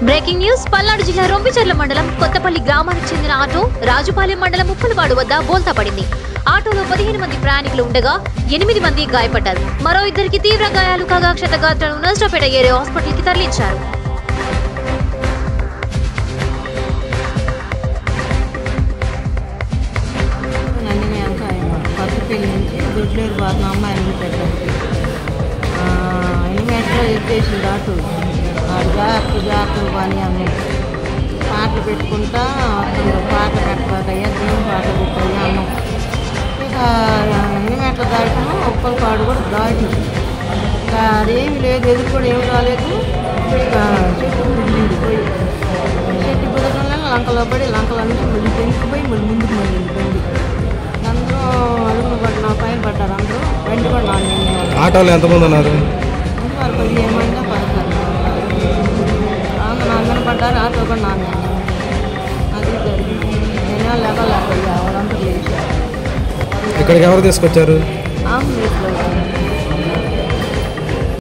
breaking news Palnadu జిల్లా రొంపిచెర్ల మండలం కొత్తపల్లి గ్రామానికి చెందిన ఆటో రాజుపాలెం మండలం ముప్పలవాడు వద్ద బోల్తా పడింది ఆటోలో పదిహేను మంది ప్రయాణికులు ఉండగా ఎనిమిది మంది గాయపడ్డారు మరో ఇద్దరికి తీవ్ర గాయాలు కాగా క్షతగాత్రను నష్టపేట ఏరియా హాస్పిటల్ కి తరలించారు నందిని అంకాయమ్మ కొత్తపల్లి నుంచి దొడ్లేరు బాగా అమ్మాయిని పెట్టడానికి ఎలిమెంట్లో ఎత్తేసింది ఆటో ఆడు జాగ్రత్త జాగ్రత్త పని అన్నీ పాటలు పెట్టుకుంటా వస్తుండ్రు పాటలు పెట్టబోతాయి దేవుని పాటలు పెట్టాయి అన్నం ఇక ఎలిమెంట్లో దాటము ఒక్కరి పాడు కూడా దాటి ఇక అదేమి లేదు ఎదురు కూడా ఏమి రాలేదు ఇక చెట్టు కుదిరింది పోయి చెట్టు కుదరడం లంకలో పడి లంకల నుంచి మళ్ళీ వెనక్కి పోయి మళ్ళీ ముందుకు మళ్ళీ బండి అందరూ అడుగులు పడిన పైన పడ్డారు అందరూ బండి కూడా నాన్న ఆటోలో ఎంతమంది ఉన్నారు ముందు వారు పదిహేను మంది పడతారు అందరూ అందరూ పడ్డారు ఆటో కూడా నాన్న అది జరిగింది నేను లెవెల్ వాళ్ళందరూ లేచారు ఇక్కడికి ఎవరు తీసుకొచ్చారు ఆంబులెన్స్లో